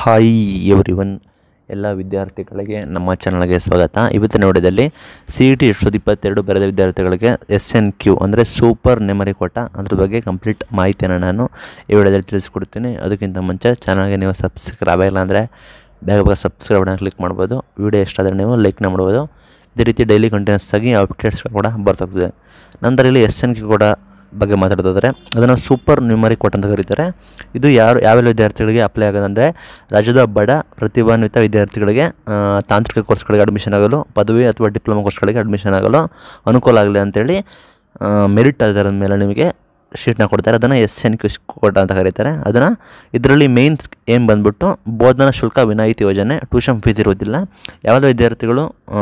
hi every one ಎಲ್ಲ ವಿದ್ಯಾರ್ಥಿಗಳಿಗೆ ನಮ್ಮ ಚಾನಲ್ಗೆ ಸ್ವಾಗತ ಇವತ್ತಿನ ನೋಡಿದಲ್ಲಿ ಸಿ ಇ ಟಿ ಎರಡು ಸಾವಿರದ ಇಪ್ಪತ್ತೆರಡು ಬರೆದ ವಿದ್ಯಾರ್ಥಿಗಳಿಗೆ ಎಸ್ ಎನ್ ಕ್ಯೂ ಅಂದರೆ ಸೂಪರ್ ನೆಮರಿ ಕೋಟ ಅದ್ರ ಬಗ್ಗೆ ಕಂಪ್ಲೀಟ್ ಮಾಹಿತಿಯನ್ನು ನಾನು ಈ ವಿಡಿಯೋದಲ್ಲಿ ತಿಳಿಸ್ಕೊಡ್ತೀನಿ ಅದಕ್ಕಿಂತ ಮುಂಚೆ ಚಾನಲ್ಗೆ ನೀವು ಸಬ್ಸ್ಕ್ರೈಬ್ ಆಗಿಲ್ಲ ಅಂದರೆ ಬೇಗ ಬೇಗ ಸಬ್ಸ್ಕ್ರೈಬ್ ಕ್ಲಿಕ್ ಮಾಡ್ಬೋದು ವಿಡಿಯೋ ಇಷ್ಟ ಆದರೆ ನೀವು ಲೈಕ್ನ ಮಾಡ್ಬೋದು ಇದೇ ರೀತಿ ಡೈಲಿ ಕಂಟಿನ್ಯೂಸ್ ಆಗಿ ಅಪ್ಡೇಟ್ಸ್ ಕೂಡ ಬರ್ತಾಗ್ತದೆ ನಂತರ ಇಲ್ಲಿ ಎಸ್ ಎನ್ ಕ್ಯೂ ಕೂಡ ಬಗ್ಗೆ ಮಾತಾಡೋದಾದರೆ ಅದನ್ನು ಸೂಪರ್ ನ್ಯೂಮರಿಕ್ ಕೋಟ್ ಅಂತ ಕರೀತಾರೆ ಇದು ಯಾರು ಯಾವೆಲ್ಲ ವಿದ್ಯಾರ್ಥಿಗಳಿಗೆ ಅಪ್ಲೈ ಆಗೋದಂದರೆ ರಾಜ್ಯದ ಬಡ ಪ್ರತಿಭಾನ್ವಿತ ವಿದ್ಯಾರ್ಥಿಗಳಿಗೆ ಆ, ತಾಂತ್ರಿಕ ಕೋರ್ಸ್ಗಳಿಗೆ ಅಡ್ಮಿಷನ್ ಆಗಲು ಪದವಿ ಅಥವಾ ಡಿಪ್ಲೊಮಾ ಕೋರ್ಸ್ಗಳಿಗೆ ಅಡ್ಮಿಷನ್ ಆಗಲು ಅನುಕೂಲ ಆಗಲಿ ಅಂತೇಳಿ ಮೆರಿಟ್ ಆಧಾರದ ಮೇಲೆ ನಿಮಗೆ ಶೀಟ್ನ ಕೊಡ್ತಾರೆ ಅದನ್ನು ಎಸ್ ಎನ್ ಕ್ಯೂ ಕೋಟ ಅಂತ ಕರೀತಾರೆ ಅದನ್ನು ಇದರಲ್ಲಿ ಮೇನ್ ಏನು ಬಂದ್ಬಿಟ್ಟು ಬೋಧನಾ ಶುಲ್ಕ ವಿನಾಯಿತಿ ಯೋಜನೆ ಟ್ಯೂಷನ್ ಫೀಸ್ ಇರುವುದಿಲ್ಲ ಯಾವೆಲ್ಲ ವಿದ್ಯಾರ್ಥಿಗಳು ಆ,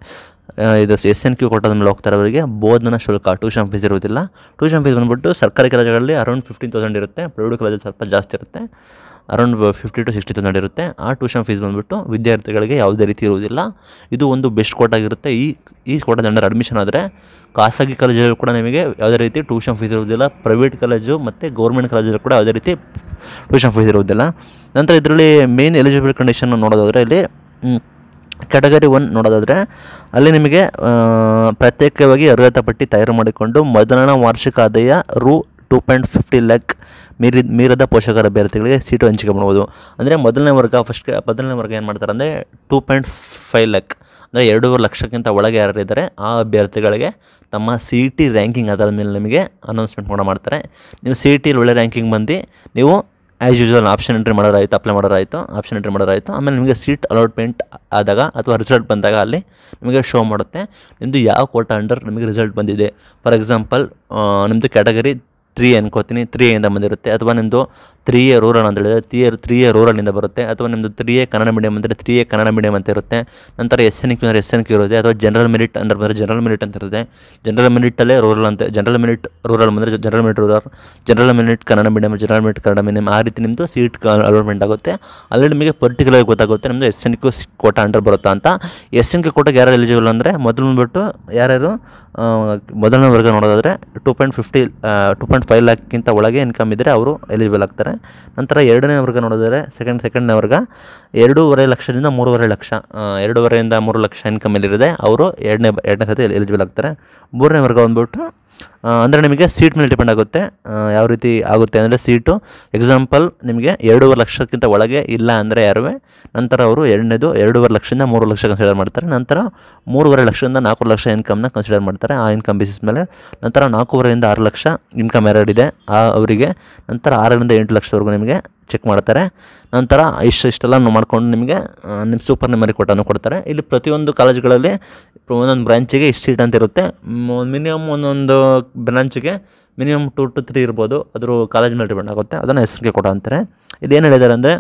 ಆ, ಇದು ಎಸ್ ಎನ್ ಕ್ಯೂ ಕೊಟ್ಟದ ಮೇಲೆ ಹೋಗ್ತಾರೆ ಅವರಿಗೆ ಬೋಧನಾ ಶುಲ್ಕ ಟ್ಯೂಷನ್ ಫೀಸ್ ಇರುವುದಿಲ್ಲ ಟ್ಯೂಷನ್ ಫೀಸ್ ಬಂದ್ಬಿಟ್ಟು ಸರ್ಕಾರಿ ಕಾಲೇಜುಗಳಲ್ಲಿ ಅರೌಂಡ್ ಫಿಫ್ಟೀನ್ ತೌಸಂಡ್ ಇರುತ್ತೆ ಪ್ರೈವೇಟ್ ಕಾಲೇಜಲ್ಲಿ ಸ್ವಲ್ಪ ಜಾಸ್ತಿ ಇರುತ್ತೆ around fifty to sixty thousand ಇರುತ್ತೆ ಆ ಟ್ಯೂಷನ್ ಫೀಸ್ ಬಂದ್ಬಿಟ್ಟು ವಿದ್ಯಾರ್ಥಿಗಳಿಗೆ ಯಾವುದೇ ರೀತಿ ಇರುವುದಿಲ್ಲ ಇದು ಒಂದು ಬೆಸ್ಟ್ ಕೋಟ್ ಆಗಿರುತ್ತೆ ಈ ಈ ಕೋಟದ ಅಂಡರ್ ಅಡ್ಮಿಷನ್ ಆದರೆ ಖಾಸಗಿ ಕಾಲೇಜಲ್ಲಿ ಕೂಡ ನಿಮಗೆ ಯಾವುದೇ ರೀತಿ ಟ್ಯೂಷನ್ ಫೀಸ್ ಇರುವುದಿಲ್ಲ ಪ್ರೈವೇಟ್ ಕಾಲೇಜು ಮತ್ತು ಗೌರ್ಮೆಂಟ್ ಕಾಲೇಜಲ್ಲಿ ಕೂಡ ಯಾವುದೇ ರೀತಿ ಟ್ಯೂಷನ್ ಫೀಸ್ ಇರುವುದಿಲ್ಲ ನಂತರ ಇದರಲ್ಲಿ ಮೇನ್ ಎಲಿಜಿಬಲ್ ಕಂಡೀಷನ್ ನೋಡೋದಾದರೆ ಇಲ್ಲಿ ಮ್, ಕ್ಯಾಟಗರಿ ಒನ್ ನೋಡೋದಾದರೆ ಅಲ್ಲಿ ನಿಮಗೆ ಆ, ಪ್ರತ್ಯೇಕವಾಗಿ ಅರ್ಹತಾ ಪಟ್ಟಿ ತಯಾರು ಮಾಡಿಕೊಂಡು ಮೊದಲನೇ ವಾರ್ಷಿಕ ಆದಾಯ ರು ಟೂ ಪಾಯಿಂಟ್ ಫಿಫ್ಟಿ ಲ್ಯಾಕ್ ಮೀರಿ ಮೀರದ ಪೋಷಕರ ಅಭ್ಯರ್ಥಿಗಳಿಗೆ ಸೀಟು ಹಂಚಿಕೆ ಮಾಡ್ಬೋದು ಅಂದರೆ ಮೊದಲನೇ ವರ್ಗ ಫಸ್ಟ್ ಮೊದಲನೇ ವರ್ಗ ಏನು ಮಾಡ್ತಾರೆ ಅಂದರೆ ಟೂ ಪಾಯಿಂಟ್ ಫೈವ್ ಲ್ಯಾಕ್ ಅಂದರೆ ಎರಡೂವರೆ ಲಕ್ಷಕ್ಕಿಂತ ಒಳಗೆ ಯಾರಿದ್ದಾರೆ ಆ ಅಭ್ಯರ್ಥಿಗಳಿಗೆ ತಮ್ಮ ಸಿ ಟಿ ರ್ಯಾಂಕಿಂಗ್ ಆಧಾರದ ಮೇಲೆ ನಿಮಗೆ ಅನೌನ್ಸ್ಮೆಂಟ್ ಕೂಡ ಮಾಡ್ತಾರೆ ನೀವು ಸಿ ಟಿಲಿ ಒಳ್ಳೆ ರ್ಯಾಂಕಿಂಗ್ ಬಂದು ನೀವು ಆ್ಯಸ್ ಯೂಶುವಲ್ ಆಪ್ಷನ್ ಎಂಟ್ರಿ ಮಾಡೋರಾಯಿತು ಅಪ್ಲೈ ಮಾಡೋರಾಯಿತು ಆಪ್ಷನ್ ಎಂಟ್ರಿ ಮಾಡೋರಾಯಿತು ಆಮೇಲೆ ನಿಮಗೆ ಸೀಟ್ ಅಲಾಟ್ಮೆಂಟ್ ಆದಾಗ ಅಥವಾ ರಿಸಲ್ಟ್ ಬಂದಾಗ ಅಲ್ಲಿ ನಿಮಗೆ ಶೋ ಮಾಡುತ್ತೆ ನಿಮ್ಮದು ಯಾವ ಕೋಟ ಅಂಡರ್ ನಿಮಗೆ ರಿಸಲ್ಟ್ ಬಂದಿದೆ ಫಾರ್ ಎಕ್ಸಾಂಪಲ್ ನಿಮ್ಮದು ಕ್ಯಾಟಗರಿ ತ್ರೀ ಅನ್ಕೋತೀನಿ ತ್ರೀ ಇಂದ ಬಂದಿರುತ್ತೆ ಅಥವಾ ನಿಮ್ಮದು ತ್ರೀ ಎ ರೂರಲ್ ಅಂತ ಹೇಳಿದ್ರೆ ತ್ರೀ ಎ ತ್ರೀ ಎ ರೂರಲಿಂದ ಬರುತ್ತೆ ಅಥವಾ ನಿಮ್ಮದು ತ್ರೀ ಎ ಕನ್ನಡ ಮೀಡಿಯಮ್ ಅಂದರೆ ತ್ರೀ ಎ ಕನ್ನಡ ಮೀಡಿಯಮ್ ಅಂತ ಇರುತ್ತೆ ನಂತರ ಎಸ್ ಎನ್ ಕ್ಯೂ ಅಂದರೆ ಎಸ್ ಎನ್ ಕ್ಯೂ ಇರುತ್ತೆ ಅಥವಾ ಜನರಲ್ ಮೆರಿಟ್ ಅಂಡರ್ ಬಂದರೆ ಜನರಲ್ ಮೆರಿಟ್ ಅಂತ ಇರುತ್ತೆ ಜನರಲ್ ಮೆರಿಟಲ್ಲೇ ರೂರಲ್ ಅಂತ ಜನರಲ್ ಮೆರಿಟ್ ರೂರಲ್ ಬಂದರೆ general merit rural general merit Kannada medium general merit Kannada medium ಆ ರೀತಿ ನಿಮ್ಮದು ಸೀಟ್ ಅಲಾಟ್ಮೆಂಟ್ ಆಗುತ್ತೆ ಅಲ್ಲಿ ನಿಮಗೆ ಪರ್ಟಿಕ್ಯುಲರ್ ಗೊತ್ತಾಗುತ್ತೆ ನಿಮ್ಮದು S N Q quota under ಬರುತ್ತಾ ಅಂತ ಎಸ್ ಎನ್ ಕ್ಯೂ ಕೋಟಕ್ಕೆ ಯಾರು ಎಲಿಜಿಬಲ್ ಅಂದರೆ ಮೊದಲು ಬಂದ್ಬಿಟ್ಟು ಯಾರ್ಯಾರು ಆ, ಮೊದಲನೇ ವರ್ಗ ನೋಡೋದಾದರೆ two point fifty two point five ಲ್ಯಾಕ್ಗಿಂತ ಒಳಗೆ ಇನ್ಕಮ್ ಇದ್ದರೆ ಅವರು ಎಲಿಜಿಬಲ್ ಆಗ್ತಾರೆ ನಂತರ ಎರಡನೇ ವರ್ಗ ನೋಡಿದರೆ ಸೆಕೆಂಡ್ ಸೆಕೆಂಡ್ನೇ ವರ್ಗ ಎರಡೂವರೆ ಲಕ್ಷದಿಂದ ಮೂರುವರೆ ಲಕ್ಷ ಆ, ಎರಡೂವರೆಯಿಂದ ಮೂರು ಲಕ್ಷ ಇನ್ಕಮ್ ಎಲ್ಲಿರುತ್ತೆ ಅವರು ಎರಡನೇ ಎರಡನೇ ಸತಿ ಎಲಿಜಿಬಲ್ ಆಗ್ತಾರೆ ಮೂರನೇ ವರ್ಗ ಬಂದ್ಬಿಟ್ಟು ಅಂದರೆ ನಿಮಗೆ ಸೀಟ್ ಮೇಲೆ ಡಿಪೆಂಡ್ ಆಗುತ್ತೆ ಆ, ಯಾವ ರೀತಿ ಆಗುತ್ತೆ ಅಂದರೆ ಸೀಟು ಎಕ್ಸಾಂಪಲ್ ನಿಮಗೆ ಎರಡೂವರೆ ಲಕ್ಷಕ್ಕಿಂತ ಒಳಗೆ ಇಲ್ಲ ಅಂದರೆ ಯಾರುವೆ ನಂತರ ಅವರು ಎರಡನೇದು ಎರಡೂವರೆ ಲಕ್ಷದಿಂದ ಮೂರು ಲಕ್ಷ ಕನ್ಸಿಡರ್ ಮಾಡ್ತಾರೆ ನಂತರ ಮೂರುವರೆ ಲಕ್ಷದಿಂದ ನಾಲ್ಕು ಲಕ್ಷ ಇನ್ಕಮ್ನ ಕನ್ಸಿಡರ್ ಮಾಡ್ತಾರೆ ಆ ಇನ್ಕಮ್ ಬೇಸಿಸ್ ಮೇಲೆ ನಂತರ ನಾಲ್ಕೂವರೆಯಿಂದ ಆರು ಲಕ್ಷ ಇನ್ಕಮ್ ಎರಡಿದೆ ಆ ಅವರಿಗೆ ನಂತರ ಆರರಿಂದ ಎಂಟು ಲಕ್ಷದವರೆಗೂ ನಿಮಗೆ ಚೆಕ್ ಮಾಡ್ತಾರೆ ನಂತರ ಇಷ್ಟು ಇಷ್ಟೆಲ್ಲ ಮಾಡ್ಕೊಂಡು ನಿಮಗೆ ಆ, ನಿಮ್ಮ ಸೂಪರ್ ಮೆಮರಿ ಕೊಟ್ಟನ್ನು ಕೊಡ್ತಾರೆ ಇಲ್ಲಿ ಪ್ರತಿಯೊಂದು ಕಾಲೇಜುಗಳಲ್ಲಿ ಒಂದೊಂದು ಬ್ರಾಂಚಿಗೆ ಇಷ್ಟು ಸೀಟ್ ಅಂತ ಇರುತ್ತೆ ಮಿನಿಮಮ್ ಒಂದೊಂದು ಬ್ರಾಂಚಿಗೆ ಮಿನಿಮಮ್ ಟು ಟು ತ್ರೀ ಇರ್ಬೋದು ಅದ್ರ ಕಾಲೇಜ್ ಮೇಲೆ ಡಿಪೆಂಡ್ ಆಗುತ್ತೆ ಅದನ್ನು ಹೆಸರಿಗೆ ಕೊಡ ಅಂತಾರೆ ಇದೇನು ಹೇಳಿದ್ದಾರೆ ಅಂದರೆ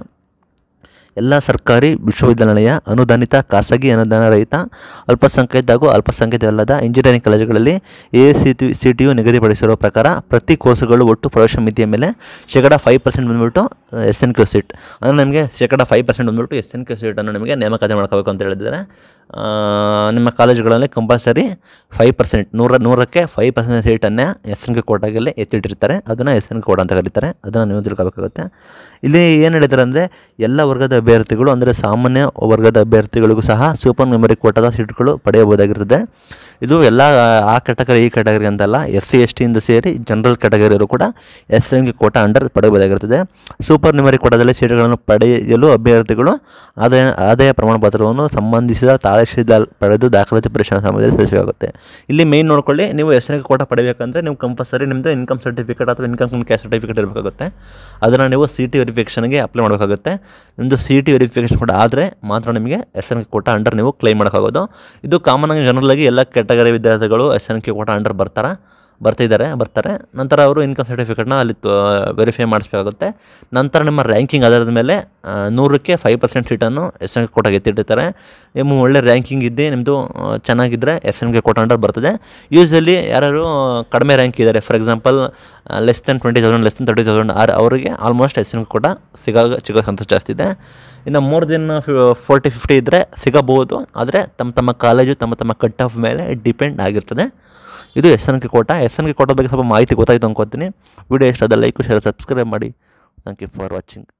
ಎಲ್ಲ ಸರ್ಕಾರಿ ವಿಶ್ವವಿದ್ಯಾನಿಲಯ ಅನುದಾನಿತ ಖಾಸಗಿ ಅನುದಾನ ರಹಿತ ಅಲ್ಪಸಂಖ್ಯಾತ ಹಾಗೂ ಅಲ್ಪಸಂಖ್ಯಾತವಲ್ಲದ ಇಂಜಿನಿಯರಿಂಗ್ ಕಾಲೇಜುಗಳಲ್ಲಿ A C T C T U ನಿಗದಿಪಡಿಸಿರುವ ಪ್ರಕಾರ ಪ್ರತಿ ಕೋರ್ಸುಗಳು ಒಟ್ಟು ಪ್ರವೇಶ ಮಿತಿಯ ಮೇಲೆ ಶೇಕಡ ಫೈವ್ ಪರ್ಸೆಂಟ್ ಬಂದುಬಿಟ್ಟು ಎಸ್ ಎನ್ ಕ್ಯೂ ಸೀಟ್ ಅಂದರೆ ನಿಮಗೆ ಶೇಕಡ ಫೈವ್ ಪರ್ಸೆಂಟ್ ಬಂದುಬಿಟ್ಟು ಎಸ್ ಎನ್ ಕ್ಯೂ ಸೀಟನ್ನು ನಿಮಗೆ ನೇಮಕಾತಿ ಮಾಡ್ಕೋಬೇಕು ಅಂತ ಹೇಳಿದ್ದಾರೆ ಆ, ನಿಮ್ಮ ಕಾಲೇಜುಗಳಲ್ಲಿ ಕಂಪಲ್ಸರಿ ಫೈವ್ ಪರ್ಸೆಂಟ್ ನೂರ ನೂರಕ್ಕೆ ಫೈವ್ ಪರ್ಸೆಂಟ್ ಸೀಟನ್ನೇ ಎಸ್ ಎನ್ ಕ್ಯೂ ಕೋಟಾಗಲ್ಲಿ ಎತ್ತಿಟ್ಟಿರ್ತಾರೆ ಅದನ್ನು ಎಸ್ ಎನ್ ಕೋಡ್ ಅಂತ ಕರೀತಾರೆ ಅದನ್ನು ನೀವು ತಿಳ್ಕೊಬೇಕಾಗುತ್ತೆ ಇಲ್ಲಿ ಏನು ಹೇಳಿದ್ದಾರೆ ಅಂದರೆ ಎಲ್ಲ ವರ್ಗದ ಅಭ್ಯರ್ಥಿಗಳು ಅಂದರೆ ಸಾಮಾನ್ಯ ವರ್ಗದ ಅಭ್ಯರ್ಥಿಗಳಿಗೂ ಸಹ ಸೂಪರ್ ಮೆಮರಿ ಕೋಟಾದ ಸೀಟ್ಗಳು ಪಡೆಯಬಹುದಾಗಿರ್ತದೆ ಇದು ಎಲ್ಲ ಆ ಕ್ಯಾಟಗರಿ ಈ ಕ್ಯಾಟಗರಿ ಅಂತಲ್ಲ ಎಸ್ ಸಿ ಎಸ್ ಟಿಯಿಂದ ಸೇರಿ ಜನರಲ್ ಕ್ಯಾಟಗರಿಯವರು ಕೂಡ S N K quota under ಪಡೆಯಬಹುದಾಗಿರ್ತದೆ ಸೂಪರ್ ನ್ಯೂಮರಿ ಕೋಟಾದಲ್ಲಿ ಸೀಟುಗಳನ್ನು ಪಡೆಯಲು ಅಭ್ಯರ್ಥಿಗಳು ಆದಾಯ ಆದಾಯ ಪ್ರಮಾಣ ಪತ್ರವನ್ನು ಸಂಬಂಧಿಸಿದ ತಾಳಶೀದ ಪಡೆದು ದಾಖಲಾತಿ ಪರಿಶೀಲನಾ ಸಮಯದಲ್ಲಿ ಸಲ್ಲಿಸಬೇಕಾಗುತ್ತೆ ಇಲ್ಲಿ ಮೇನ್ ನೋಡ್ಕೊಳ್ಳಿ ನೀವು ಎಸ್ ಎನ್ ಕೆ ಕೋಟಾ ಪಡೆಯಬೇಕಂದ್ರೆ ನೀವು ಕಂಪಲ್ಸರಿ ನಿಮ್ಮದು ಇನ್ಕಮ್ ಸರ್ಟಿಫಿಕೇಟ್ ಅಥವಾ ಇನ್ಕಮ್ ಕ್ಯಾಸ್ಟ್ ಸರ್ಟಿಫಿಕೇಟ್ ಇರಬೇಕಾಗುತ್ತೆ ಅದನ್ನು ನೀವು ಸಿ ಟಿ ವೆರಿಫಿಕೇಷನ್ಗೆ ಅಪ್ಲೈ ಮಾಡಬೇಕಾಗುತ್ತೆ ನಿಮ್ಮದು ಸಿ ಟಿ ವೆರಿಫಿಕೇಷನ್ ಕೂಡ ಆದರೆ ಮಾತ್ರ ನಿಮಗೆ S N K quota under ನೀವು ಕ್ಲೈಮ್ ಮಾಡೋಕ್ಕಾಗೋದು ಇದು ಕಾಮನ್ ಆಗಿ ಜನರಲ್ ಆಗಿ ಎಲ್ಲ ಕ್ಯಾಟಗರಿ ವಿದ್ಯಾರ್ಥಿಗಳು S N K quota under ಬರ್ತಾರೆ ಬರ್ತಿದ್ದಾರೆ ಬರ್ತಾರೆ ನಂತರ ಅವರು ಇನ್ಕಮ್ ಸರ್ಟಿಫಿಕೇಟ್ನ ಅಲ್ಲಿ ವೆರಿಫೈ ಮಾಡಿಸ್ಬೇಕಾಗುತ್ತೆ ನಂತರ ನಿಮ್ಮ ರ್ಯಾಂಕಿಂಗ್ ಆಧಾರದ ಮೇಲೆ ಆ, ನೂರಕ್ಕೆ ಫೈವ್ ಪರ್ಸೆಂಟ್ ಸೀಟನ್ನು ಎಸ್ ಎನ್ ಕೆ ಕೋಟಾಗೆ ಎತ್ತಿಟ್ಟಿರ್ತಾರೆ ನಿಮ್ಮ ಒಳ್ಳೆ ರ್ಯಾಂಕಿಂಗ್ ಇದ್ದೆ ನಿಮ್ಮದು ಚೆನ್ನಾಗಿದ್ದರೆ S N K quota under ಬರ್ತದೆ ಯೂಸ್ವಲಿ ಯಾರು ಕಡಿಮೆ ರ್ಯಾಂಕ್ ಇದ್ದಾರೆ for example less than twenty thousand less than thirty thousand or ಅವರಿಗೆ almost S N K quota ಸಿಗೋ ಸಿಗೋ ಸಂತೋಷ ಜಾಸ್ತಿ ಇದೆ ಇನ್ನು ಮೋರ್ ದೆನ್ ಫೋರ್ಟಿ ಫಿಫ್ಟಿ ಇದ್ದರೆ ಸಿಗಬಹುದು ಆದರೆ ತಮ್ಮ ತಮ್ಮ ಕಾಲೇಜು ತಮ್ಮ ತಮ್ಮ ಕಟ್ ಆಫ್ ಮೇಲೆ ಡಿಪೆಂಡ್ ಆಗಿರ್ತದೆ ಇದು S N K quota S N K quota ಬಗ್ಗೆ ಸ್ವಲ್ಪ ಮಾಹಿತಿ ಗೊತ್ತಾಯ್ತು ಅನ್ಕೋತೀನಿ ವಿಡಿಯೋ ಇಷ್ಟ ಲೈಕ್ ಶೇರ್ ಸಬ್ಸ್ಕ್ರೈಬ್ ಮಾಡಿ ಥ್ಯಾಂಕ್ ಯು ಫಾರ್ ವಾಚಿಂಗ್